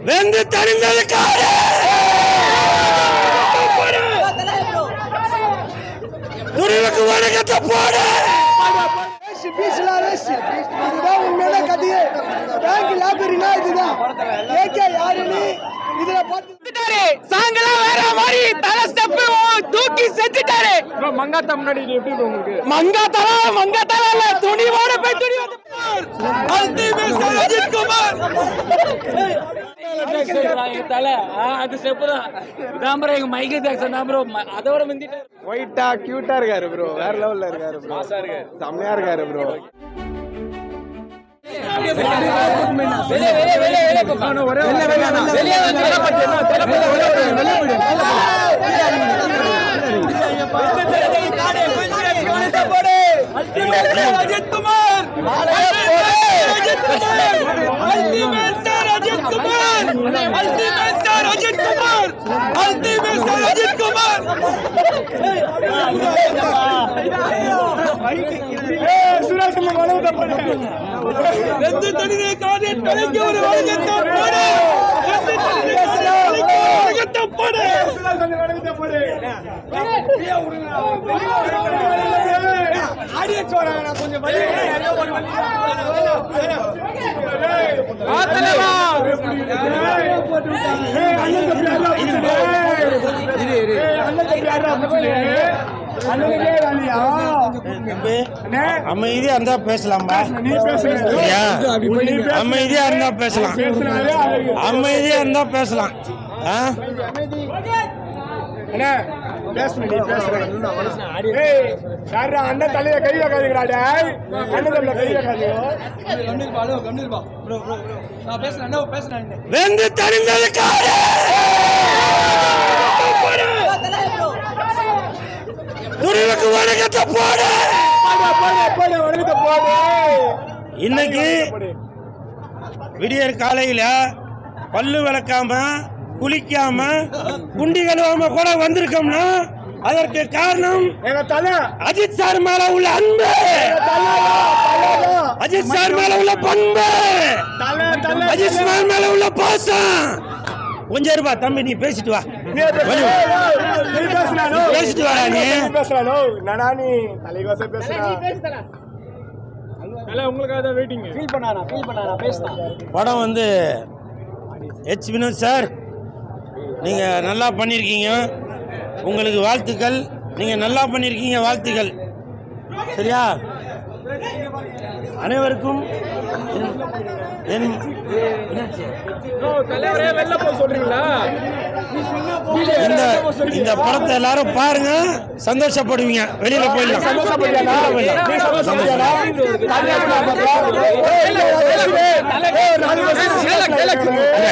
வெந்து தணிந்தது காடு துணிவுக்கு வணக்கத்தை போடு இதுதான் உண்மையான கதையே பேங்க் லாபரினா இதுதான் ஏகே யாருன்னு இதுல பார்த்து சாங்கெல்லாம் வேற மாதிரி தலை ஸ்டெப் தூக்கி செஞ்சுட்டாரு மங்காத்தா முன்னாடி இது எப்படி bro உங்களுக்கு மங்கா தலா மங்கா தலா இல்ல துணிவோட போய் துணி வந்து தலை அது ஸ்டெப் தான் இதான் ப்ரோ எங்க மைக்கேல் ஜாக்சன் தான் ப்ரோ அதோட முந்திட்டாரு ஒயிட்டா கியூட்டா இருக்காரு ப்ரோ வேற லெவல்ல இருக்காரு ப்ரோ செம்மையா இருக்காரு ப்ரோ வெளியே வெளியே வெளியே வெளியே போங்க. வெளியே வந்து வெளியே போங்க. அமைதியா இருந்தா பேசலாம்பா சரியா? அமைதியா இருந்தா பேசலாம் அமைதியா இருந்தா பேசலாம் ஆ? அண்ணன் தலையில கை வைக்காதீங்கடா டேய் அண்ணன் தலையில கை வைக்காதீங்க வெந்து தணிந்தது காடு துணிவுக்கு வணக்கத்தை போடு போடு வணக்கத்தை போடு இன்னைக்கு விடியற் காலையில பல்லு விளக்காம குளிக்காம குண்டி கழுவாம கூட வந்திருக்கோம்னா அதற்கு காரணம் எங்க தலை அஜித் சார் மேல உள்ள அன்பு அஜித் சார் மேல உள்ள பண்பு தலை தலை அஜித் சார் மேல உள்ள பாசம் கொஞ்சம் இருப்பா தம்பி நீ பேசிட்டு வா கொஞ்சம் நீ பேசுனானோ பேசிட்டு வாடா நீ. பேசுறானோ நானா நீ தலைவாச பேசுறா தலை உங்களுக்காக தான் வெயிட்டிங் ஃபீல் பண்ணானா ஃபீல் பண்ணானா பேசுனா படம் வந்து ஹெச் வினோத் சார் நீங்கள் நல்லா பண்ணியிருக்கீங்க உங்களுக்கு வாழ்த்துக்கள் நீங்கள் நல்லா பண்ணியிருக்கீங்க வாழ்த்துக்கள் சரியா அனைவருக்கும் என் என்னாச்சு? தலைவரே வெளில போக சொல்றீங்களா இந்த இந்த படத்தை எல்லாரும் பாருங்க சந்தோஷப்படுவீங்க வெளியில போயிடலாம் சந்தோஷப்படியாடா வெளியில நீ போயிடலாம். சந்தோஷப்படியாடா கல்யாணம் ஆகாதா? ஏய், ஏய், நாலு வருஷம் இல்ல, இல்ல.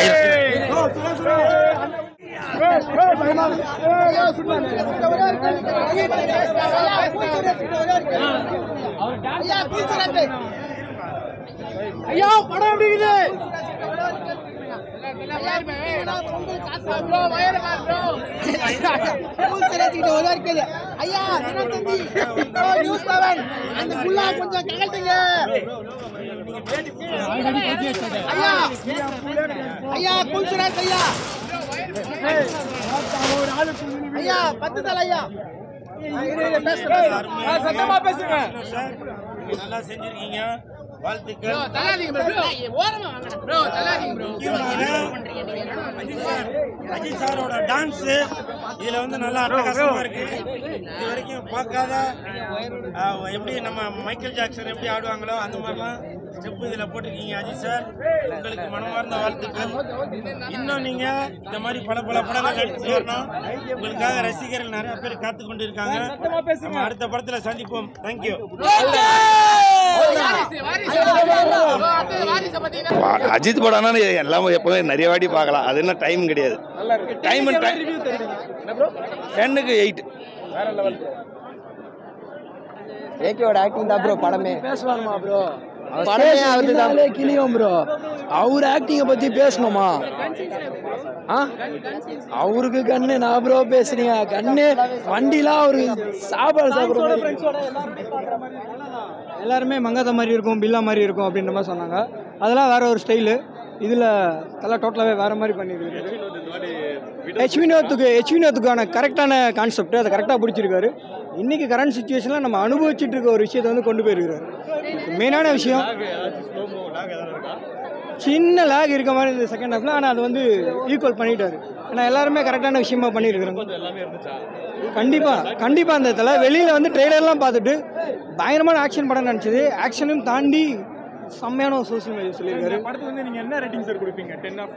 ஐயா படம் எப்படி இருக்குது ஐயா தினத்தந்தி நியூஸ் செவன் அந்த புல்லா கொஞ்சம் ககழ்த்துங்க ஐயா ஐயா குல்சுராஜ் ஐயா ஐயா பத்து தலை ஐயா சத்தமா பேசுங்க சார் நீங்க நல்லா செஞ்சிருக்கீங்க வாழ்த்துக்கள் முக்கியமாக அஜித் சார் அஜித் சாரோட டான்ஸ் இதுல வந்து நல்லா அட்டகாசமா இருக்கு இது வரைக்கும் பார்க்காத ஆஹ், எப்படி நம்ம மைக்கேல் ஜாக்சன் எப்படி ஆடுவாங்களோ அந்த மாதிரிலாம் ஸ்டெப் இதுல போட்டிருக்கீங்க அஜித் சார் உங்களுக்கு மனமார்ந்த வாழ்த்துக்கள் இன்னும் நீங்க இந்த மாதிரி பல பல படங்கள் நடிச்சு வரணும் உங்களுக்காக ரசிகர்கள் நிறைய பேர் காத்து கொண்டு இருக்காங்க நம்ம அடுத்த படத்துல சந்திப்போம் தேங்க்யூ பா- அஜித் படம்னா எல்லாம் எப்பவுமே நிறைய வாட்டி பார்க்கலாம் அது என்ன டைம் கிடையாது டைம் டென்னுக்கு எயிட் ஏகேவோட ஆக்டிங் தான் ப்ரோ படமே பேசலாமா ப்ரோ படமே அவரு தான் கிளியும் ப்ரோ அவர் ஆக்டிங்கை பத்தி பேசணுமா ஆ அவருக்கு கண்ணு நான் ப்ரோ பேசுறீங்க கண்ணு வண்டிலாம் அவருக்கு சாப்பாடு சாப்பிடுற எல்லாருமே மங்காத மாதிரி இருக்கும் பில்லா மாதிரி இருக்கும் அப்படின்ற மாதிரி சொன்னாங்க அதெல்லாம் வேற ஒரு ஸ்டைலு இதில் தலை டோட்டலாகவே வேறு மாதிரி பண்ணியிருக்காரு ஹெச் வினோத்துக்கு ஹெச் வினோத்துக்கான கரெக்டான கான்செப்ட் அதை கரெக்டாக பிடிச்சிருக்காரு இன்றைக்கி கரண்ட் சுச்சுவேஷனில் நம்ம அனுபவிச்சுட்டு இருக்க ஒரு விஷயத்தை வந்து கொண்டு போயிருக்காரு மெயினான விஷயம் சின்ன லேக் இருக்க மாதிரி இந்த செகண்ட் ஹாஃபில் ஆனால் அது வந்து ஈக்குவல் பண்ணிட்டாரு ஏன்னா எல்லாருமே கரெக்டான விஷயமா பண்ணியிருக்கிறாங்க கண்டிப்பாக கண்டிப்பாக அந்த தலை வெளியில் வந்து ட்ரெய்லர்லாம் பார்த்துட்டு பயங்கரமான ஆக்ஷன் படம் நினச்சது ஆக்ஷனும் தாண்டி செம்மையான ஒரு சோசியல் மீடியா சொல்லியிருக்காரு படத்துக்கு வந்து நீங்க என்ன ரேட்டிங் சார் கொடுப்பீங்க டென் ஆஃப்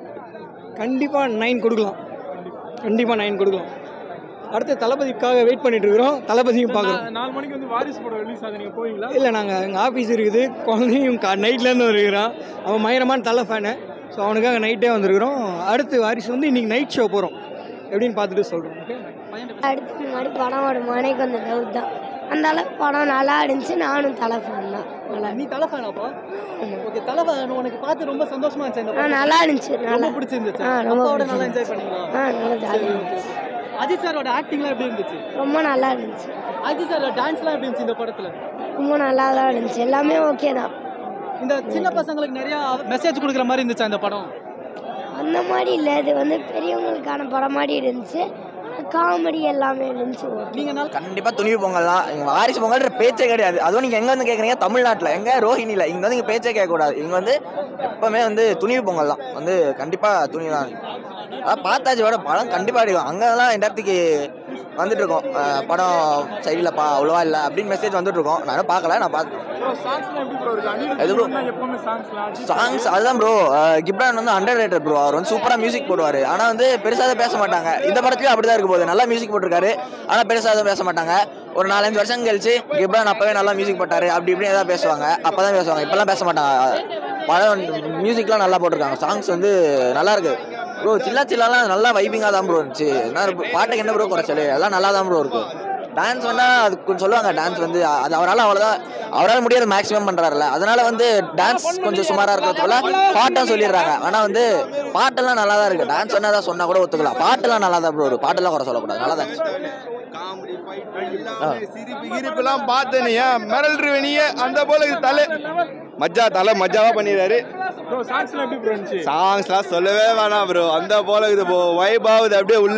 கண்டிப்பாக நைன் கொடுக்கலாம் கண்டிப்பாக நைன் கொடுக்கலாம் அடுத்து தளபதிக்காக வெயிட் பண்ணிட்டு இருக்கிறோம் தளபதியும் பார்க்குறோம் நாலு மணிக்கு வந்து வாரிசு படம் ரிலீஸ் ஆகுது நீங்க போவீங்களா இல்லை நாங்கள் எங்கள் ஆஃபீஸ் இருக்குது குழந்தையும் கா நைட்லேருந்து வருகிறான் அவன் பயங்கரமான தலை ஃபேனு ஸோ அவனுக்காக நைட்டே வந்திருக்கிறோம் அடுத்து வாரிசு வந்து இன்றைக்கி நைட் ஷோ போகிறோம் எப்படின்னு பார்த்துட்டு சொல்கிறோம் ஓகே அடுத்து முன்னாடி படம் வருமா எனக்கு கொஞ்சம் டவுட் தான் அந்த அளவுக்கு படம் நல்லா இருந்துச்சு நானும் தலை ஃபேன் தான் நல்லா நீ தலை ஃபேனாப்பா ஓகே தலை ஃபேன் உனக்கு பார்த்து ரொம்ப சந்தோஷமா இருந்துச்சு ஆ நல்லா இருந்துச்சு நல்லா பிடிச்சிருந்துச்சு ஆ ரொம்ப அப்பாவோட நல்லா பிடிச்சிருந்துச்சு. என்ஜாய் பண்ணீங்களா ஆ நல்லா ஜாலியாக இருந்துச்சு அஜித் சாரோட ஆக்டிங்லாம் எப்படி இருந்துச்சு ரொம்ப நல்லா இருந்துச்சு அஜித் சாரோட டான்ஸ்லாம் எப்படி இருந்துச்சு இந்த படத்தில் ரொம்ப நல்லா தான் இருந்துச்சு எல்லாமே ஓகே தான் இந்த சின்ன பசங்களுக்கு நிறைய மெசேஜ் கொடுக்குற மாதிரி இருந்துச்சு அந்த படம் அந்த மாதிரி இல்லை இது வந்து பெரியவங்களுக்கான படம் மாதிரி இருந்துச்சு காமெடி எல்லாமே இருந்துச்சு okay. நீங்கள் நல்லா கண்டிப்பாக துணிவு பொங்கல் தான் இங்கே வாரிசு பொங்கல்ன்ற பேச்சே கிடையாது அதுவும் நீங்கள் எங்கே வந்து கேட்குறீங்க தமிழ்நாட்டில் எங்கே ரோஹிணியில் இங்கே வந்து இங்கே பேச்சே கேட்கக்கூடாது இங்கே வந்து எப்போவுமே வந்து துணிவு பொங்கல் தான் வந்து கண்டிப்பாக துணிவு தான் அதான் பார்த்தாச்சு விட படம் கண்டிப்பாக அடிக்கும் அங்கெல்லாம் இந்த இடத்துக்கு வந்துட்டு இருக்கோம் அஹ் படம் சரியில்லைப்பா அவ்வளோவா இல்லை அப்படின்னு மெசேஜ் வந்துட்டு இருக்கோம் நானும் பார்க்கல நான் பார்த்து சாங்ஸ்லாம் எப்படி ப்ரோ இருக்கு எது bro? அனிருத் எப்பவுமே சாங்ஸ்லாம் சாங்ஸ் அதுதான் ப்ரோ கிப்ரான் வந்து அண்டர் ரேட்டட் ப்ரோ அவர் வந்து சூப்பராக மியூசிக் போடுவார் ஆனால் வந்து பெருசாக தான் பேச மாட்டாங்க இந்த படத்துலையும் அப்படி தான் இருக்க போகுது நல்லா மியூசிக் போட்டிருக்காரு ஆனால் பெருசாக தான் பேச மாட்டாங்க ஒரு நாலஞ்சு வருஷம் கழிச்சு கிப்ரான் அப்போவே நல்லா மியூசிக் போட்டார் அப்படி இப்படி ஏதாவது பேசுவாங்க அப்போ தான் பேசுவாங்க இப்போல்லாம் பேச மாட்டாங்க படம் மியூசிக்லாம் நல்லா போட்டிருக்காங்க சாங்ஸ் வந்து நல்லா இருக்கு ப்ரோ சில்லா சில்லாலாம் நல்லா வைபிங்காக தான் ப்ரோ இருந்துச்சு என்ன பாட்டுக்கு என்ன ப்ரோ குறைச்சல் எல்லாம் நல்லா தான் ப்ரோ இருக்கு டான்ஸ் வேணா அது கொஞ்சம் சொல்லுவாங்க டான்ஸ் வந்து அது அவரால் அவ்வளோதான் அவரால் முடியாது மேக்ஸிமம் பண்ணுறாருல அதனால வந்து டான்ஸ் கொஞ்சம் சுமாராக இருக்கிறதுக்குள்ள பாட்டும் சொல்லிடுறாங்க ஆனால் வந்து பாட்டெல்லாம் நல்லா தான் இருக்கு டான்ஸ் வேணா தான் சொன்னா கூட ஒத்துக்கலாம் பாட்டெல்லாம் நல்லா தான் ப்ரோ இருக்கு பாட்டெல்லாம் குறை சொல்லக்கூடாது நல்லா தான் இருந்துச்சு. காமெடி ஃபைட் சிரிப்பு கிரிப்புலாம் பார்த்து நீ மிரல்ருவனியே அந்த போல இது தலை மஜ்ஜா தலை மஜ்ஜாவா பண்ணிடுறாரு ப்ரோ சாங்ஸ்லாம் எப்படி ப்ரோ இருந்துச்சு சாங்ஸ்லாம் சொல்லவே வேணாம் ப்ரோ அந்த போல இது வைப் ஆகுது அப்படியே உள்ள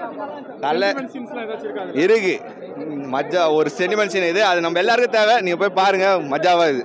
நல்ல சீன்ஸ்லாம் ஏதாச்சும் இருக்காது இருக்கு ம், மஜ்ஜா ஒரு சென்டிமெண்ட் சீன் இது அது நம்ம எல்லாருக்கும் தேவை நீங்க போய் பாருங்க மஜ்ஜாவா இது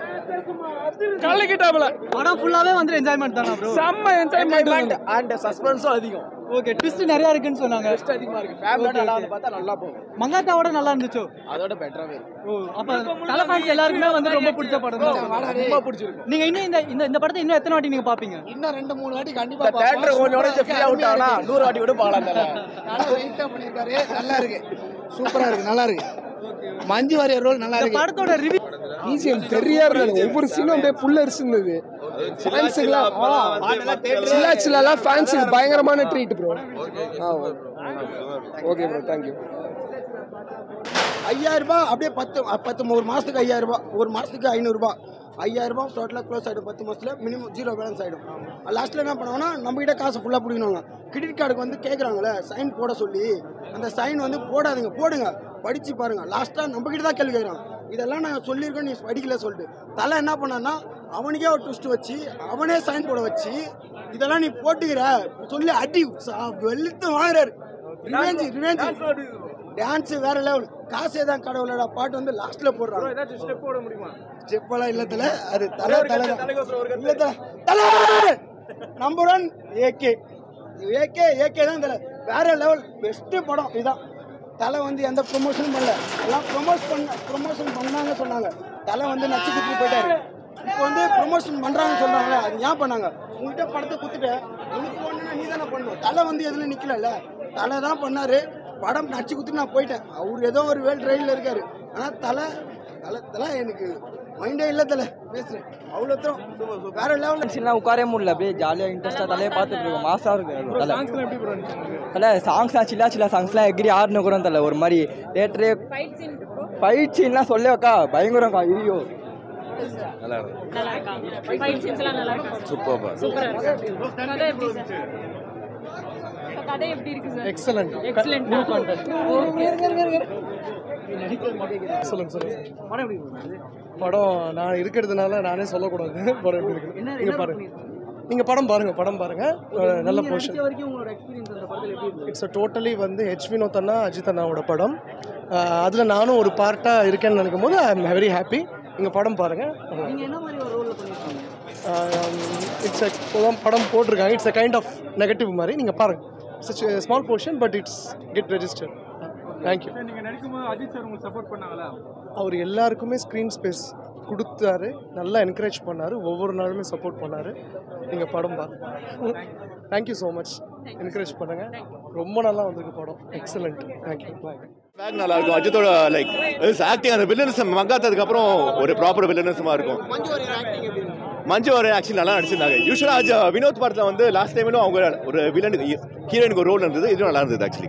கலக்கிட்டாப்ல படம் ஃபுல்லாகவே வந்து என்ஜாய்மெண்ட் தானே ப்ரோ செம்ம என்ஜாய்மெண்ட் அண்ட் சஸ்பென்ஸும் அதிகம் ஓகே ட்விஸ்ட் நிறைய இருக்குன்னு சொன்னாங்க ட்விஸ்ட் அதிகமாக இருக்கு ஃபேமிலியோட நல்லா வந்து பார்த்தா நல்லா போகும் மங்காத்தாவோட நல்லா இருந்துச்சோ அதோட பெட்டராகவே ஓ அப்போ தலை ஃபேன்ஸ் எல்லாருக்குமே வந்து ரொம்ப பிடிச்ச படம் தான் ரொம்ப பிடிச்சிருக்கு நீங்க இன்னும் இந்த இந்த இந்த படத்தை இன்னும் எத்தனை வாட்டி நீங்க பாப்பீங்க இன்னும் ரெண்டு மூணு வாட்டி கண்டிப்பா தேட்டர் கொஞ்சம் உடஞ்சு ஃப்ரீ அவுட் ஆனா நூறு வாட்டி கூட பார்க்கலாம் தல நல்லா வெயிட்டா பண்ணிருக்காரு நல்லா இருக்கு சூப்பரா இருக்கு நல்லா இருக்கு மஞ்சு வாரியர் ரோல் நல்லா இந்த இருக்கு படத்தோட ரிவ்யூ பிஜிஎம் தெரியா இருந்தது ஒவ்வொரு சீனும் அப்படியே புல்லரிச்சு இருந்தது ஃபேன்ஸுக்குலாம் சில்லா சில்லாலாம் ஃபேன்ஸுக்கு பயங்கரமான ட்ரீட் ப்ரோ ஆ ஓகே ப்ரோ தேங்க்யூ ஐயாயிரம் ரூபாய் அப்படியே பத்து பத்து ஒரு மாசத்துக்கு ஐயாயிரம் ரூபாய் ஒரு மாசத்துக்கு ஐநூறு ரூபாய் ஐயாயிரம் ரூபாய் டோட்டலாக க்ளோஸ் ஆகிடும் பத்து மாசத்துல மினிமம் ஜீரோ பேலன்ஸ் ஆகிடும் லாஸ்ட்டில் என்ன பண்ணுவாங்கன்னா நம்ம கிட்ட காசு ஃபுல்லாக பிடிக்கணுங்க கிரெடிட் கார்டுக்கு வந்து கேட்குறாங்களே சைன் போட சொல்லி அந்த சைன் வந்து போடாதீங்க போடுங்க படித்து பாருங்க லாஸ்ட்டாக நம்ம கிட்ட தான் கேள்வி கேட்குறாங்க இதெல்லாம் நான் சொல்லியிருக்கேன் நீ படிக்கல சொல்லிட்டு தலை என்ன பண்ணான்னா அவனுக்கே ஒரு ட்விஸ்ட் வச்சு அவனே சைன் போட வச்சு இதெல்லாம் நீ போட்டுக்கிற சொல்லி அடி சா- வெளுத்து வாங்குறாரு ரிவெஞ்ச் ரிவெஞ்ச் டான்ஸ் வேற லெவல் காசே தான் கடவுளோட பாட்டு வந்து லாஸ்ட்ல போடுறாங்க ஏதாச்சும் ஸ்டெப் போட முடியுமா ஸ்டெப்பெல்லாம் இல்ல தல அது தலை தலை இல்ல தல தலை நம்பர் ஒன் ஏகே ஏகே ஏகே தான் தலை வேற லெவல் பெஸ்ட் படம் இதுதான் தலை வந்து எந்த ப்ரொமோஷனும் பண்ணல எல்லாம் ப்ரொமோட் பண்ண ப்ரொமோஷன் பண்ணாங்க சொன்னாங்க தலை வந்து நச்சு குத்தி போயிட்டாரு இப்போ வந்து ப்ரொமோஷன் பண்றாங்கன்னு சொல்றாங்களே அது ஏன் பண்ணாங்க உங்ககிட்ட படத்தை குத்துட்டு உனக்கு ஒண்ணுன்னா நீ தானே பண்ணணும் தலை வந்து எதுல நிக்கலல்ல தலை தான் பண்ணாரு படம் நச்சு குத்தி நான் போயிட்டேன் அவர் ஏதோ ஒரு வேல் ரயில்ல இருக்காரு ஆனா தலை தலை தலை எனக்கு மைண்டே இல்லை தலை பேசுறேன் அவ்வளோ தூரம் வேற லெவலில் சீன்லாம் உட்காரவே முடியல அப்படியே ஜாலியாக இன்ட்ரெஸ்ட்டாக தலையே பார்த்துட்டு இருக்கோம் மாசாக இருக்கு தலை சாங்ஸ்லாம் எப்படி ப்ரோ இருந்துச்சு தலை சாங்ஸ்லாம் சில்லா சில்லா சாங்ஸ்லாம் எகிரி ஆடுன கூட தலை ஒரு மாதிரி தேட்டரே ஃபைட் சீன்லாம் சொல்ல அக்கா பயங்கரம்க்கா ஐயோ எக்ஸலண்ட் சொல்லுங்க சொல்லுங்க படம் நான் இருக்கிறதுனால நானே சொல்லக்கூடாது படம் எப்படி இருக்கு நீங்க பாருங்க நீங்கள் படம் பாருங்கள் படம் பாருங்கள் நல்ல போர்ஷன் வரைக்கும் உங்களோட எக்ஸ்பீரியன்ஸ் அந்த படத்தில் எப்படி இருந்தது இட்ஸ் டோட்டலி வந்து ஹெச் வினோத் அண்ணா அஜித் அண்ணாவோட படம் அதில் நானும் ஒரு பார்ட்டாக இருக்கேன்னு நினைக்கும் போது ஐ எம் வெரி ஹாப்பி நீங்கள் படம் பாருங்கள் நீங்க என்ன மாதிரி ஒரு ரோல்ல பண்ணிருக்கீங்க இட்ஸ் இப்போதான் படம் போட்டிருக்காங்க it's a kind of negative மாதிரி நீங்கள் பாருங்கள் it's small portion but it's get register thank you நீங்க நடிக்கும்போது அஜித் சார் உங்களுக்கு சப்போர்ட் பண்ணாங்களா அவர் எல்லாருக்குமே ஸ்க்ரீன் ஸ்பேஸ் கொடுத்தாரு நல்லா என்கரேஜ் பண்ணார் ஒவ்வொரு நாளுமே சப்போர்ட் பண்ணார் நீங்கள் படம் பாருங்க தேங்க்யூ ஸோ மச் என்கரேஜ் பண்ணுங்கள் ரொம்ப நல்லா வந்திருக்கு படம் எக்ஸலண்ட் தேங்க்யூ பாய் பேக் நல்லா இருக்கும் அஜித்தோட லைக் ஆக்டிங் அந்த வில்லனிசம் மங்காத்ததுக்கு அப்புறம் ஒரு ப்ராப்பர் வில்லனிசமா இருக்கும் மஞ்சு ஒரு ஆக்சுவலி நல்லா நடிச்சிருந்தாங்க யூஸ்வலாக அஜ் வினோத் படத்தில் வந்து லாஸ்ட் டைமிலும் அவங்க ஒரு வில்லனுக்கு ஹீரோயினுக்கு ஒரு ரோல் இருந்தது இதுவும் நல்லா இருந்தது ஆக்சுவலி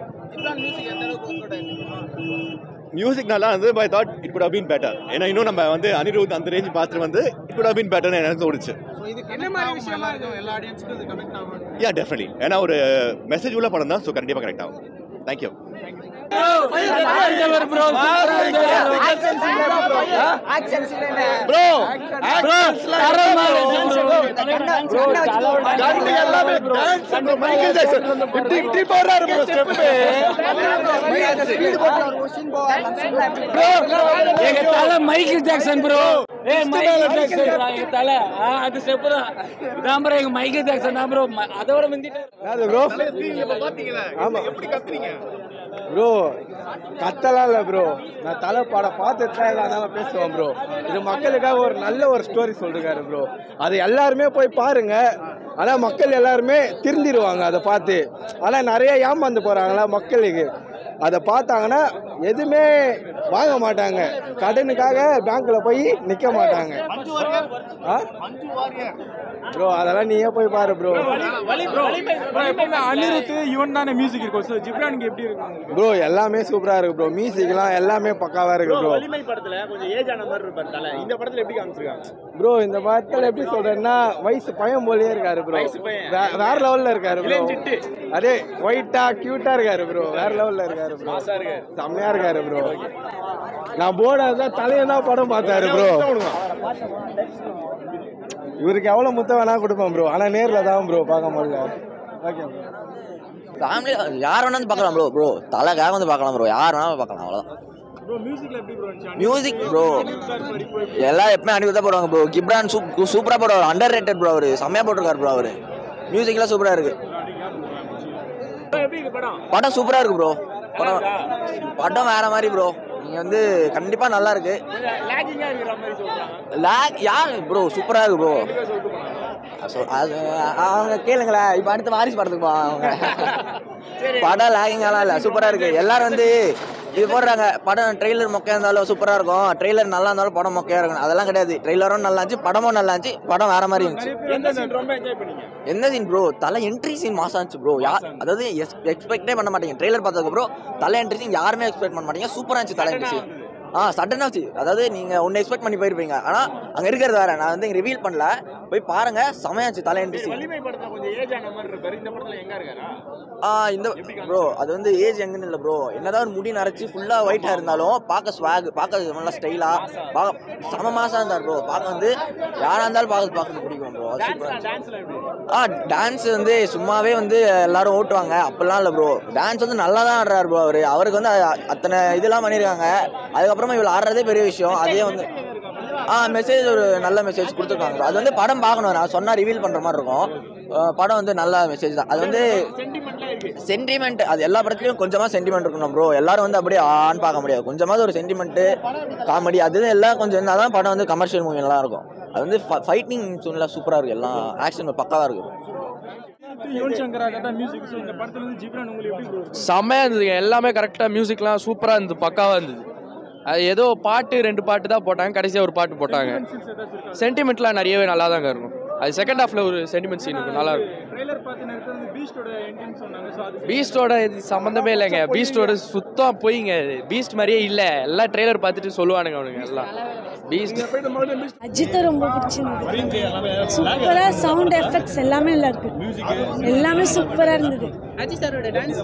மியூசிக் நல்லா இருந்தது but I thought it could have been better ஏன்னா இன்னும் நம்ம வந்து அனிருத் அந்த ரேஞ்ச் பார்த்துட்டு வந்து இட் குட் ஹவ் பீன் பெட்டர்னு எனக்கு தோணுச்சு என்ன மாதிரி விஷயமா இருக்கும் எல்லா ஆடியன்ஸ்க்கும் இது கனெக்ட் ஆகும் யா டெஃபினெட்லி ஏன்னா ஒரு மெசேஜ் உள்ள படம் தான் ஸோ கண்டிப்பாக கரெக்ட் ஆகும் தேங்க்யூ ப்ரோ எங்க தலை மைக்கேல் ஜாக்சன் ப்ரோ ஏ மைக்கேல் ஜாக்சன் எங்க தலை ஆ, அது ஸ்டெப் தான் இதான் ப்ரோ எங்க மைக்கேல் ஜாக்சன் தான் ப்ரோ அதோட முந்திட்டாரு ப்ரோ ஆமா எப்படி கத்துறீங்க ப்ரோ கத்தலாம் இல்லை ப்ரோ நான் தலை படம் பார்த்துட்டு தான் எதாவது பேசுவேன் ப்ரோ இது மக்களுக்காக ஒரு நல்ல ஒரு ஸ்டோரி சொல்லிருக்காரு ப்ரோ அது எல்லாருமே போய் பாருங்க ஆனால் மக்கள் எல்லாருமே திருந்திருவாங்க அதை பார்த்து ஆனால் நிறைய ஏமாந்து போகிறாங்களா மக்களுக்கு அதை பார்த்தாங்கன்னா எதுவுமே வாங்க மாட்டாங்க கடனுக்காக பேங்க்ல போய் நிற்க மாட்டாங்க ஆ ப்ரோ அதெல்லாம் நீயே போய் பாரு ப்ரோ அனிருத் யுவன் தானே மியூசிக் இருக்கும் ஸோ ஜிப்ரானுக்கு எப்படி இருக்கும் ப்ரோ எல்லாமே சூப்பரா இருக்கு ப்ரோ மியூசிக்லாம் எல்லாமே பக்காவா இருக்கு ப்ரோ வலிமை படத்துல கொஞ்சம் ஏஜ் ஆன மாதிரி இருப்பார் தலை இந்த படத்துல எப்படி காமிச்சிருக்காங்க ப்ரோ இந்த படத்துல எப்படி சொல்றேன்னா வயசு பையன் போலயே இருக்காரு ப்ரோ வயசு பையன். வேற லெவல்ல இருக்காரு ப்ரோ இளஞ்சிட்டு. அதே ஒயிட்டா கியூட்டா இருக்காரு ப்ரோ வேற லெவல்ல இருக்காரு ப்ரோ செம்மையா இருக்காரு ப்ரோ நான் போர்டா தான் தலையை தான் படம் பார்த்தாரு ப்ரோ இவருக்கு எவ்வளவு முத்தம் வேணா கொடுப்பேன் ப்ரோ ஆனா நேர்ல தான் ப்ரோ பார்க்க முடியல ஓகே ப்ரோ ஃபேமிலி யார் வேணாலும் பார்க்கலாம் ப்ரோ ப்ரோ தலைக்காக வந்து பார்க்கலாம் ப்ரோ யார் வேணாலும் பார்க்கலாம் அவ்வளோதான் ப்ரோ மியூசிக்ல எப்படி ப்ரோ இருந்துச்சு மியூசிக் ப்ரோ எல்லாம் எப்பவுமே அனுப்பி தான் போடுவாங்க ப்ரோ கிப்ரான் சூப் சூப்பராக போடுவார் அண்டர் ரேட்டட் ப்ரோ அவர் செம்மையாக போட்டிருக்காரு ப்ரோ அவர் மியூசிக்லாம் சூப்பராக இருக்கு எப்படி இருக்கு படம் படம் சூப்பராக இருக்கு ப்ரோ படம் படம் வேற மாதிரி ப்ரோ நீங்கள் வந்து கண்டிப்பாக நல்லா இருக்கு லேக்கிங்கா இருக்கிற மாதிரி சொல்றாங்க லேக் யார் ப்ரோ சூப்பராக இருக்கு ப்ரோ அது அவங்க கேளுங்களேன் இப்போ அடுத்த வாரிசு படத்துக்கு போ அவங்க படம் லேகிங்காலாம் இல்லை சூப்பராக இருக்கு எல்லாரும் வந்து இது போடுறாங்க படம் ட்ரெய்லர் மொக்கையா இருந்தாலும் சூப்பராக இருக்கும் ட்ரெய்லர் நல்லா இருந்தாலும் படம் மொக்கையா இருக்கும் அதெல்லாம் கிடையாது ட்ரெய்லரும் நல்லா இருந்துச்சு படமும் நல்லா இருந்துச்சு படம் வேற மாதிரி இருந்துச்சு எந்த scene ரொம்ப என்ஜாய் பண்ணீங்க எந்த சீன் ப்ரோ தலை என்ட்ரி சீன் மாசம் இருந்துச்சு ப்ரோ யார் அதாவது எக்ஸ்பெக்டே பண்ண மாட்டீங்க ட்ரெய்லர் பார்த்ததுக்கு ப்ரோ தலை என்ட்ரி சீன் யாருமே எக்ஸ்பெக்ட் பண்ண மாட்டீங்க சூப்பராக இருந்துச்சு தலை என்ட்ரி சீன் ஆ சடனாக வச்சு அதாவது நீங்கள் ஒன்று எக்ஸ்பெக்ட் பண்ணி போயிருப்பீங்க ஆனால் அங்கே இருக்கிறது வேற நான் வந்து ரிவீல் பண்ணல போய் பாருங்க செமையாச்சு தலை என்ட்ரி சீன் வலிமை படத்துல கொஞ்சம் ஏஜ் ஆன மாதிரி இருப்பாரு இந்த படத்துல எங்க இருக்காரா ஆ இந்த ப்ரோ அது வந்து ஏஜ் எங்கன்னு இல்லை ப்ரோ என்னதான் ஒரு முடி நரைச்சி ஃபுல்லாக ஒயிட்டாக இருந்தாலும் பார்க்க ஸ்வாக் பார்க்க நல்லா ஸ்டைலாக பார்க்க செம மாசம் இருந்தார் ப்ரோ பார்க்க வந்து யாராக இருந்தாலும் பார்க்க பார்க்க பிடிக்கும் ப்ரோ சூப்பராக டான்ஸ்ல எப்படி ஆ டான்ஸ் வந்து சும்மாவே வந்து எல்லாரும் ஓட்டுவாங்க அப்படிலாம் இல்லை ப்ரோ டான்ஸ் வந்து நல்லா தான் ஆடுறாரு ப்ரோ அவர் அவருக்கு வந்து அ- அத்தனை இதெல்லாம் பண்ணியிருக்காங்க அதுக்கப்புறமா இவ்வளோ ஆடுறதே பெரிய விஷயம் அதே வந்து ஆ மெசேஜ் ஒரு நல்ல மெசேஜ் கொடுத்துருக்காங்க bro. அது வந்து படம் பார்க்கணும் நான் சொன்னால் ரிவீல் பண்ணுற மாதிரி இருக்கும் அஹ் படம் வந்து நல்ல மெசேஜ் தான் அது வந்து சென்டிமெண்ட் அது எல்லா படத்துலையும் கொஞ்சமாக சென்டிமெண்ட் இருக்கணும் ப்ரோ எல்லாரும் வந்து அப்படியே ஆன் பார்க்க முடியாது கொஞ்சமாவது ஒரு சென்டிமெண்ட்டு காமெடி அது எல்லாம் கொஞ்சம் இருந்தால் தான் படம் வந்து கமர்ஷியல் மூவி நல்லா இருக்கும் அது வந்து ஃபைட்டிங் சூழ்நிலை சூப்பராக இருக்குது எல்லாம் ஆக்ஷன் பக்காவாக இருக்குது யுவன் சங்கர் ராஜா தான் மியூசிக் ஸோ இந்த படத்துல இருந்து ஜிப்ரான் உங்களுக்கு எப்படி ப்ரோ செம்மையாக இருந்ததுங்க எல்லாமே கரெக்டாக மியூசிக்லாம் சூப்பராக இருந்தது பக்காவாக இருந்தது அது ஏதோ பாட்டு ரெண்டு பாட்டு தான் போட்டாங்க கடைசியாக ஒரு பாட்டு போட்டாங்க சென்டிமெண்ட்லாம் நிறையவே நல்லா தாங்க இருக்கும் அது செகண்ட் ஹாஃப்ல ஒரு சென்டிமெண்ட் சீன் இருக்கும் நல்லா இருக்கும் ட்ரெய்லர் பார்த்து நேரத்துல வந்து பீஸ்டோட என்ட்ரின்னு சொன்னாங்க ஸோ அது பீஸ்டோட இது சம்மந்தமே இல்லைங்க பீஸ்டோட சுத்தம் போயிங்க பீஸ்ட் மாதிரியே இல்லை எல்லாம் ட்ரெய்லர் பார்த்துட்டு சொல்லுவானுங்க அவனுங்க எல்லாம் பீஸ்ட் அஜித்தை ரொம்ப பிடிச்சிருந்தது சூப்பரா சவுண்ட் எஃபெக்ட்ஸ் எல்லாமே நல்லா இருக்கு எல்லாமே சூப்பரா இருந்தது அஜித் சாரோட டான்ஸ்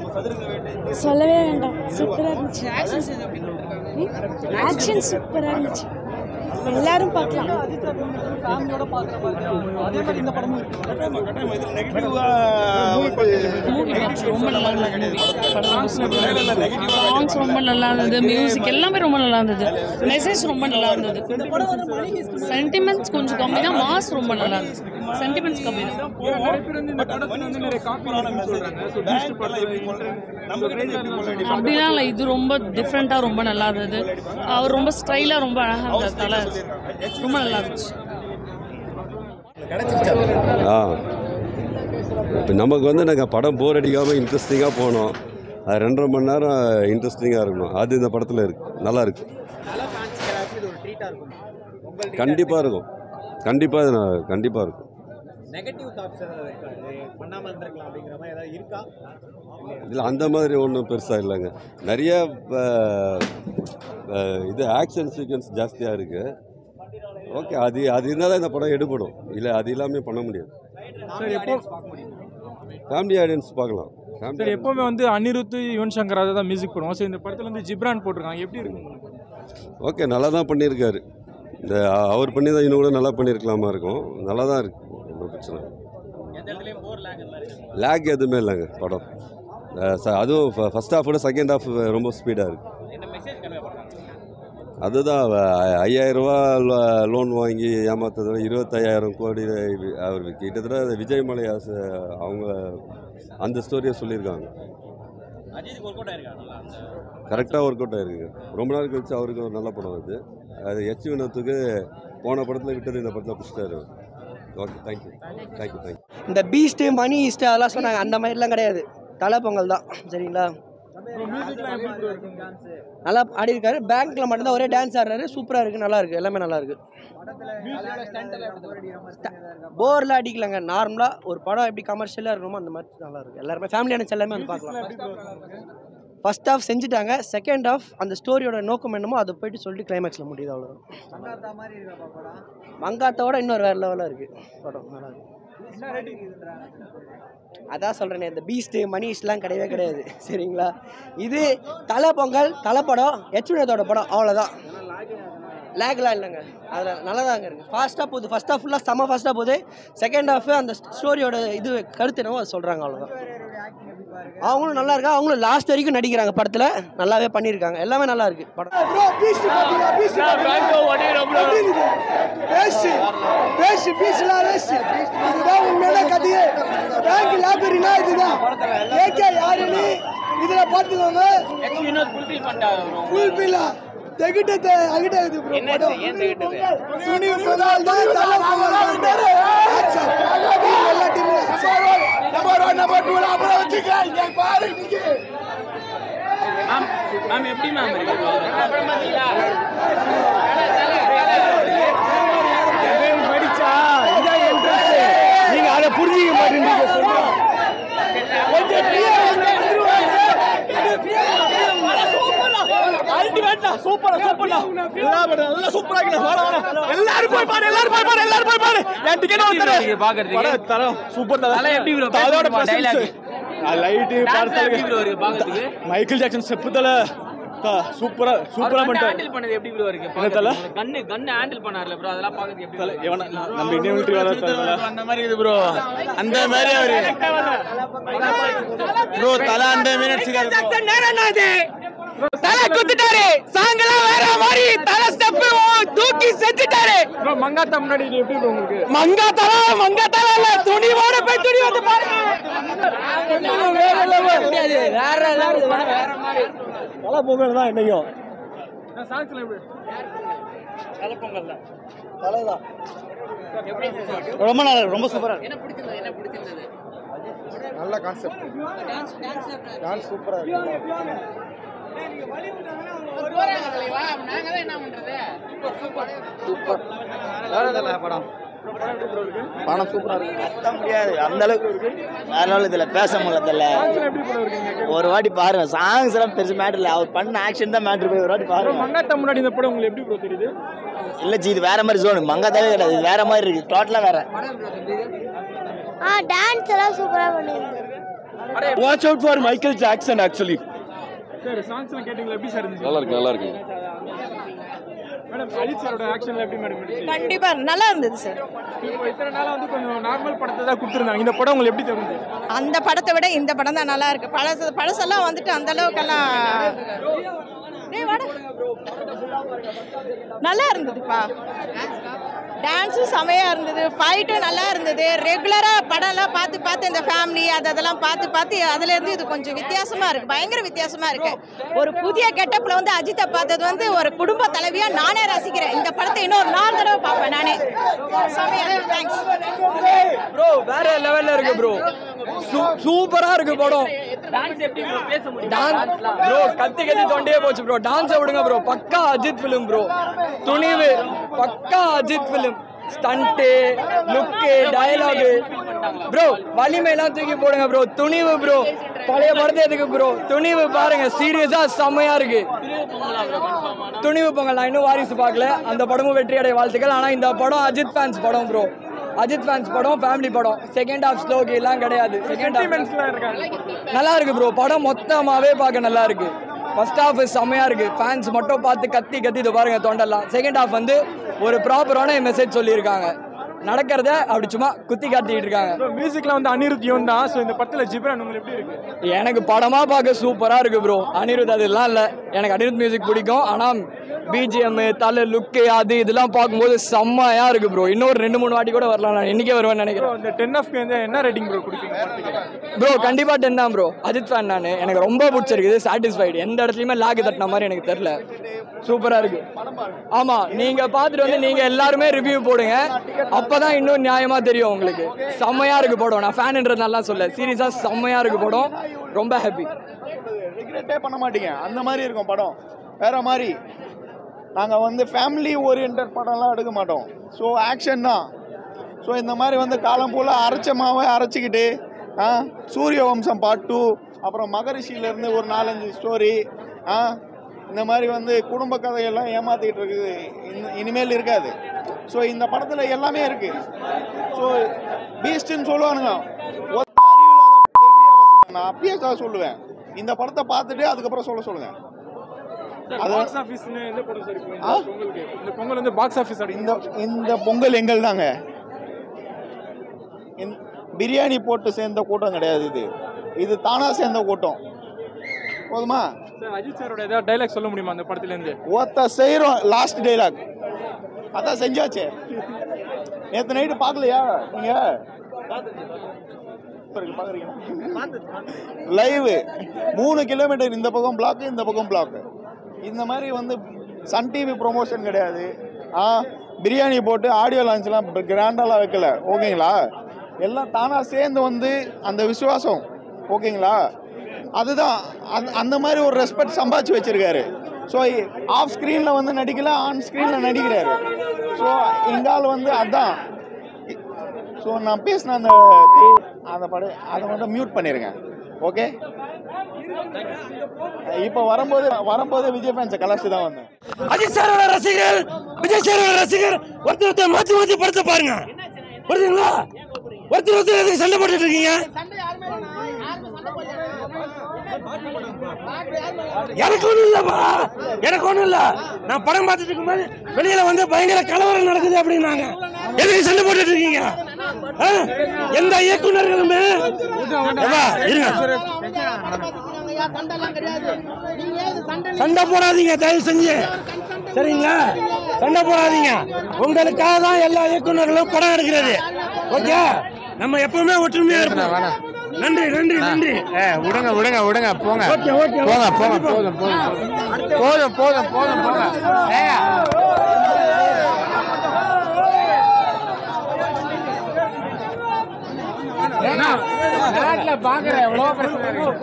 சொல்லவே வேண்டாம் சூப்பரா இருந்துச்சு ஆக்ஷன் சூப்பரா இருந்துச்சு எல்லாரும் பார்க்கலாம் ரொம்ப நல்லா இருந்தது சாங்ஸ் ரொம்ப நல்லா இருந்தது மியூசிக் எல்லாமே ரொம்ப நல்லா இருந்தது மெசேஜ் ரொம்ப நல்லா இருந்தது சென்டிமெண்ட்ஸ் கொஞ்சம் கம்மி தான் மாஸ் ரொம்ப நல்லா இருந்துச்சு சென்டிமெண்ட்ஸ் கம்மி தான் அப்படிலாம் இல்லை இது ரொம்ப டிஃப்ரெண்ட்டாக ரொம்ப நல்லா இருந்தது அவர் ரொம்ப ஸ்டைலாக ரொம்ப அழகாக இருந்தார் தலை ரொம்ப நல்லா இருந்துச்சு ஆ இப்போ நமக்கு வந்து நாங்கள் படம் போர் அடிக்காமல் இன்ட்ரெஸ்டிங்காக போனோம் அது ரெண்டரை மணி நேரம் இன்ட்ரெஸ்டிங்காக இருக்கணும் அது இந்த படத்தில் இருக்கு நல்லா இருக்கு கண்டிப்பாக இருக்கும் கண்டிப்பாக இது நான் கண்டிப்பாக இருக்கும் நெகட்டிவ் தாட்ஸ் ஏதாவது இருக்கா இது பண்ணாம இருந்திருக்கலாம் அப்படிங்கிற மாதிரி ஏதாவது இருக்கா இதில் அந்த மாதிரி ஒன்றும் பெருசாக இல்லைங்க நிறைய அஹ், அஹ், இது ஆக்ஷன் சீக்வன்ஸ் ஜாஸ்தியாக இருக்குது ஓகே அது அது இருந்தால் தான் இந்த படம் எடுபடும் இல்லை அது இல்லாமல் பண்ண முடியாது சார் எப்போ ஃபேமிலி ஆடியன்ஸ் பார்க்கலாம் ஃபேமிலி சார் எப்போவுமே வந்து அனிருத் யுவன் சங்கர் அதை தான் மியூசிக் போடுவோம் ஸோ இந்த படத்தில் வந்து ஜிப்ரான் போட்டிருக்காங்க எப்படி இருக்கு உங்களுக்கு? ஓகே நல்லா தான் பண்ணியிருக்காரு இந்த அ- அவர் பண்ணி தான் இன்னும் கூட நல்லா பண்ணியிருக்கலாமா இருக்கும் நல்லா தான் இருக்கு ஒன்றும் பிரச்சனை லேக் எதுவுமே இல்லைங்க படம் அஹ் ச- அதுவும் ஃபஸ்ட் ஹாஃப் விட செகண்ட் ஹாஃப் ரொம்ப ஸ்பீடாக இருக்கு அதுதான் அவ- ஐயாயிரம் ரூபா லோ- லோன் வாங்கி ஏமாத்ததோட இருபத்தையாயிரம் கோடி இது- அவர் கிட்டத்தட்ட அது விஜய் மலையாச அவங்க அந்த ஸ்டோரியை சொல்லியிருக்காங்க அஜித் ஒர்க் அவுட் ஆயிருக்காங்க கரெக்டாக ஒர்க் அவுட் ஆயிருக்குங்க ரொம்ப நாள் கழிச்சு அவருக்கு ஒரு நல்ல படம் அது அது எச் வினோத்துக்கு போன படத்தில் விட்டது இந்த படத்தில் பிடிச்சிட்டாரு ஓகே தேங்க்யூ தேங்க்யூ தேங்க்யூ இந்த பீஸ்ட்டு மணி ஈஸ்ட்டு அதெல்லாம் சொன்னாங்க அந்த மாதிரிலாம் கிடையாது தலை பொங்கல் தான் சரிங்களா நல்லா ஆடி இருக்காரு பேங்க்ல மட்டும்தான் ஒரே டான்ஸ் ஆடுறாரு சூப்பராக இருக்கு நல்லா இருக்கு எல்லாமே நல்லா இருக்கு போர்லாம் அடிக்கலங்க நார்மலாக ஒரு படம் எப்படி கமர்ஷியலாக இருக்கணுமோ அந்த மாதிரி நல்லா இருக்கு எல்லாருமே ஃபேமிலியான எல்லாமே வந்து பார்க்கலாம் ஃபர்ஸ்ட் ஹாஃப் செஞ்சுட்டாங்க செகண்ட் ஹாஃப் அந்த ஸ்டோரியோட நோக்கம் என்னமோ அதை போயிட்டு சொல்லிட்டு கிளைமேக்ஸில் முடியுது அவ்வளோதான் மங்காத்தோட இன்னொரு வேற லெவலாக இருக்கு படம் நல்லா இருக்கு அதான் சொல்கிறேனே இந்த பீஸ்ட்டு மணிஷ்லாம் கிடையவே கிடையாது சரிங்களா இது தலை பொங்கல் தலை படம் எச்வினத்தோட படம் அவ்வளோதான் லேக்லாம் இல்லைங்க அதில் நல்லா தாங்க இருக்குது ஃபாஸ்ட்டாக போகுது ஃபஸ்ட் ஹாஃப் ஃபுல்லாக செம்ம ஃபாஸ்ட்டாக போகுது செகண்ட் ஹாஃப் அந்த ஸ்டோரியோட இது கருத்து என்னவோ அது சொல்கிறாங்க அவ்வளோதான் அவங்களும் நல்லா இருக்கா அவங்களும் லாஸ்ட் வரைக்கும் நடிக்கிறாங்க படத்தில் நல்லாவே பண்ணியிருக்காங்க எல்லாமே நல்லா இருக்கு படம் ப்ரோ பீஸ்ட் பாத்தீங்களா பீஸ்ட் வேஸ்ட் வேஸ்ட் பீஸ்லாம் வேஸ்ட் இதுதான் உண்மையான கதையே பேங்க் லைப்ரரினா இதுதான் ஏகே யாருன்னு இதுல பாத்துக்கோங்க ஃபுல் பில்லா தெகிட்டத்தை அங்கிட்ட இது ப்ரோ படம் துணி பொங்கல் தான் தலை பொங்கல் தான் ஆச்சா எல்லா டீமும் நம்பர் 1 நம்பர் 2 அப்புறம் வச்சுக்க இங்க பாரு நீங்க மேம் எப்படி மேம் படிச்சா இதான் இன்ட்ரெஸ்ட் நீங்க அதை புரிஞ்சிக்க மாட்டேன்றீங்க சொல்றேன் கொஞ்சம் free-ஆ வந்து வந்துருவாங்க. கொஞ்சம் free-ஆ அல்டிமேட்டா சூப்பரா சூப்பரா நல்லா சூப்பரா இருக்கு வாடா வாடா எல்லாரும் போய் பாரு எல்லாரும் போய் பாரு எல்லாரும் போய் பாரு என் டிக்கெட் வந்து பாக்குறதுக்கு தரம் சூப்பர் தரம் தலை எப்படி bro? அதோட பேசுமா, dialogue? லைட் Dance எப்படி bro இருக்கு பாக்குறதுக்கு? மைக்கேல் ஜாக்சன் ஸ்டெப் தல சூப்பரா சூப்பரா பண்ணிட்டாரு ஹேண்டில் பண்ணது எப்படி ப்ரோ இருக்கு என்ன தல? கண்ணு கண்ணு ஹேண்டில் பண்ணார்ல ப்ரோ அதெல்லாம் பாக்குறதுக்கு எப்படி தல எவன நம்ம இந்தியன் மிலிட்டரி வர தல அந்த மாதிரி இது ப்ரோ அந்த மாதிரி அவரு ப்ரோ தல அந்த மினிட்ஸ் நேரம் இது தலை குத்துட்டாரு சாங்கெல்லாம் வேற மாதிரி தலை ஸ்டெப் தூக்கி செஞ்சுட்டாரு ப்ரோ மங்காத்தா முன்னாடி இது எப்படி ப்ரோ உங்களுக்கு மங்கா தலை மங்கா தலை இல்ல துணிவோட போய் துணி வந்து பாருங்க வேற level. வேற level, வேற மாதிரி தல பொங்கல் தான் என்னையும் சாங்ஸ்ல எப்படி தலை பொங்கல் தான் தலைதான் ரொம்ப நல்லா ரொம்ப சூப்பரா என்ன பிடிச்சிருந்தது என்ன பிடிச்சிருந்தது நல்ல கான்செப்ட் டான்ஸ் டான்ஸ் டான்ஸ் சூப்பரா இருக்கு நாங்க தான் என்ன பண்றது சூப்பர் படம் படம் சூப்பரா இருக்கு கத்த முடியாது அந்த அளவுக்கு வேற level இதுல பேச முடியல ஒரு வாட்டி பாருங்க சாங்ஸ் எல்லாம் பெருசு மேட்டர் இல்ல அவர் பண்ண ஆக்ஷன் தான் மேட்டர் போய் ஒரு வாட்டி பாருங்க மங்காத்தா முன்னாடி இந்த படம் உங்களுக்கு எப்படி ப்ரோ தெரியுது இல்ல ஜி இது வேற மாதிரி ஜோனு மங்காத்தாவே கிடையாது இது வேற மாதிரி இருக்கு டோட்டலா வேற ஆ டான்ஸ் எல்லாம் சூப்பராக பண்ணியிருந்தேன் watch out for Michael Jackson actually சரி சாங்ஸ்லாம் கேட்டீங்களா எப்படி சார் இருந்துச்சு நல்லா இருக்கு நல்லா இருக்கு மேடம் அஜித் சாரோட ஆக்ஷன்ல எப்படி மேடம் இருந்துச்சு கண்டிப்பா நல்லா இருந்தது சார் இப்போ இத்தனை நாளா வந்து கொஞ்சம் நார்மல் படத்தை தான் கொடுத்துருந்தாங்க இந்த படம் உங்களுக்கு எப்படி தருது அந்த படத்தை விட இந்த படம் தான் நல்லா இருக்கு பழசு பழசெல்லாம் வந்துட்டு அந்த அளவுக்கெல்லாம் டேய் வாடா. நல்லா இருந்ததுப்பா டான்ஸும் செமையா இருந்தது ஃபைட்டும் நல்லா இருந்தது ரெகுலராக படம்லாம் பார்த்து பார்த்து இந்த ஃபேமிலி அது அதெல்லாம் பார்த்து பார்த்து அதுலேருந்து இது கொஞ்சம் வித்தியாசமா இருக்கு பயங்கர வித்தியாசமா இருக்கு ஒரு புதிய கெட்டப்பில் வந்து அஜித்தை பார்த்தது வந்து ஒரு குடும்ப தலைவியா நானே ரசிக்கிறேன் இந்த படத்தை இன்னொரு நாலு தடவை பார்ப்பேன் நானே செமையா தேங்க்ஸ் ப்ரோ வேற லெவல்ல இருக்கு ப்ரோ சூப்பரா இருக்கு படம் டான்ஸ் ப்ரோ கத்தி கத்தி தொண்டையே போச்சு ப்ரோ டான்ஸை விடுங்க ப்ரோ பக்கா அஜித் ஃபிலிம் ப்ரோ துணிவு பக்கா Ajith film stunt look dialogue bro வலிமையெல்லாம் தூக்கி போடுங்க ப்ரோ துணிவு ப்ரோ பழைய படத்தை எதுக்கு ப்ரோ துணிவு பாருங்க சீரியஸா செம்மையா இருக்கு துணிவு பொங்கல் நான் இன்னும் வாரிசு பார்க்கல அந்த படமும் வெற்றி அடைய வாழ்த்துக்கள் ஆனால் இந்த படம் அஜித் ஃபேன்ஸ் படம் ப்ரோ அஜித் ஃபேன்ஸ் படம் ஃபேமிலி படம் செகண்ட் ஹாஃப் ஸ்லோகி எல்லாம் கிடையாது செகண்ட் ஹாஃப் நல்லா இருக்கு ப்ரோ படம் மொத்தமாவே பார்க்க நல்லா இருக்கு ஃபர்ஸ்ட் ஹாஃப் செம்மையா இருக்கு ஃபேன்ஸ் மட்டும் பார்த்து கத்தி கத்தி இது பாருங்க தொண்டெல்லாம் செகண்ட் ஹாஃப் வந்து ஒரு ப்ராப்பரான மெசேஜ் சொல்லியிருக்காங்க நடக்கிறத அப்படி சும்மா குத்தி காட்டிட்டு இருக்காங்க மியூசிக்ல வந்து அனிருத் யோன் தான் ஸோ இந்த படத்துல ஜிப்ரான் உங்களுக்கு எப்படி இருக்கு எனக்கு படமா பார்க்க சூப்பரா இருக்கு ப்ரோ அனிருத் அதெல்லாம் இல்ல எனக்கு அனிருத் மியூசிக் பிடிக்கும் ஆனா பிஜிஎம் தலை லுக்கு அது இதெல்லாம் பார்க்கும்போது செம்மையா இருக்கு ப்ரோ இன்னொரு ரெண்டு மூணு வாட்டி கூட வரலாம் நான் இன்னைக்கே வருவேன்னு நினைக்கிறேன் இந்த டென் ஆஃப்க்கு வந்து என்ன ரேட்டிங் ப்ரோ கொடுப்பீங்க படத்துக்கு ப்ரோ கண்டிப்பா டென் தான் ப்ரோ அஜித் ஃபேன் நான் எனக்கு ரொம்ப பிடிச்சிருக்குது சாட்டிஸ்ஃபைடு எந்த இடத்துலயுமே லாக் தட்டின மாதிரி எனக்கு தெரியல சூப்பரா இருக்கு ஆமா நீங்க பார்த்துட்டு வந்து நீங்க எல்லாருமே ரிவ்யூ போடுங்க அப்பதான் இன்னும் நியாயமா தெரியும் உங்களுக்கு செம்மையா இருக்கு படம் நான் ஃபேன்ன்றதுனால சொல்ல சீரியஸா செம்மையா இருக்கு படம் ரொம்ப ஹாப்பி ரிக்ரெட்டே பண்ண மாட்டீங்க அந்த மாதிரி இருக்கும் படம் வேற மாதிரி நாங்கள் வந்து ஃபேமிலி ஓரியன்ட் படம்லாம் எடுக்க மாட்டோம் ஸோ ஆக்ஷன் தான் ஸோ இந்த மாதிரி வந்து காலம் போல் அரைச்ச மாவை அரைச்சிக்கிட்டு ஆ சூரிய வம்சம் பார்ட் டூ அப்புறம் மகரிஷியிலேருந்து ஒரு நாலஞ்சு ஸ்டோரி ஆ இந்த மாதிரி வந்து குடும்ப கதையெல்லாம் ஏமாத்திட்டு இருக்குது இனி- இனிமேல் இருக்காது ஸோ இந்த படத்தில் எல்லாமே இருக்குது ஸோ பீஸ்ட்னு சொல்லுவானுங்க ஒத்த அறிவில்லாத தேவடியா பசங்க. நான் அப்பயே தான் சொல்லுவேன் இந்த படத்தை பார்த்துட்டு அதுக்கப்புறம் சொல்ல சொல்லுங்கள் அது- பாக்ஸ் ஆஃபீஸ்னு எந்த படம் சார் இப்போ இந்த பொங்கலுக்கு இந்த பொங்கல் வந்து பாக்ஸ் ஆஃபீஸ் இந்த இந்த பொங்கல் எங்கள் தாங்க இந்த- பிரியாணி போட்டு சேர்ந்த கூட்டம் கிடையாது இது இது தானா சேர்ந்த கூட்டம் போதுமா சார் அஜித் சாரோட ஏதாவது டைலாக் சொல்ல முடியுமா அந்த படத்துல இருந்து ஒருத்த செய்கிறோம் லாஸ்ட் டைலாக் அதான் செஞ்சாச்சே நேற்று நைட்டு பார்க்கலையா நீங்க லைவ் மூணு கிலோமீட்டர் இந்த பக்கம் பிளாக் இந்த பக்கம் பிளாக் இந்த மாதிரி வந்து சன் டிவி ப்ரொமோஷன் கிடையாது ஆ பிரியாணி போட்டு ஆடியோ லான்ச்லாம் கிராண்டாலாம் வைக்கல ஓகேங்களா எல்லாம் தானாக சேர்ந்து வந்து அந்த விசுவாசம் ஓகேங்களா அதுதான் அந்த- அந்த மாதிரி ஒரு ரெஸ்பெக்ட் சம்பாதிச்சு வச்சிருக்காரு ஸோ ஆஃப் ஸ்க்ரீனில் வந்து நடிக்கல ஆன் ஸ்க்ரீனில் நடிக்கிறாரு ஸோ எங்கால் வந்து அதான் ஸோ நான் பேசின அந்த தே- அந்த படம் அதை மட்டும் மியூட் பண்ணிடுங்க ஓகே இப்போ வரும்போது வரும்போது விஜய் ஃபேன்ஸை கலாச்சு தான் வந்தேன் அஜித் சாரோட ரசிகர் விஜய் சாரோட ரசிகர் ஒருத்தர் ஒருத்தர் மாத்தி மாத்தி படத்தை பாருங்க புரியுதுங்களா ஒருத்தர் ஒருத்தர் எதுக்கு சண்டை போட்டுட்டு இருக்கீங்க எனக்கு ஒண்ணும் இல்லப்பா எனக்கு ஒண்ணும் இல்ல நான் படம் பார்த்துட்டு இருக்கும்போது வெளியில வந்து பயங்கர கலவரம் நடக்குது அப்படின்னாங்க எதுக்கு சண்டை போட்டுட்டு இருக்கீங்க ஆ? எந்த இயக்குனர்களுமே ஏப்பா, இருங்க சண்டை போடாதீங்க தயவு செஞ்சு சரிங்களா சண்டை போடாதீங்க உங்களுக்காக தான் எல்லா இயக்குனர்களும் படம் எடுக்கிறது ஓகே நம்ம எப்பவுமே ஒற்றுமையா இருப்போம் நன்றி நன்றி நன்றி ஏ விடுங்க விடுங்க விடுங்க போங்க ஓகே, ஓகே, போங்க ஓகே. போங்க போதும் போதும் போதும் போதும் போதும் போங்க ஏங்க பாக்குறேன் எவ்வளவு பிரச்சனை இருக்கு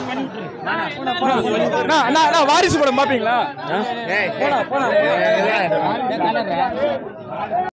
அண்ணா, அண்ணா, அண்ணா, வாரிசு படம் பாப்பீங்களா ஏய் போடா போடா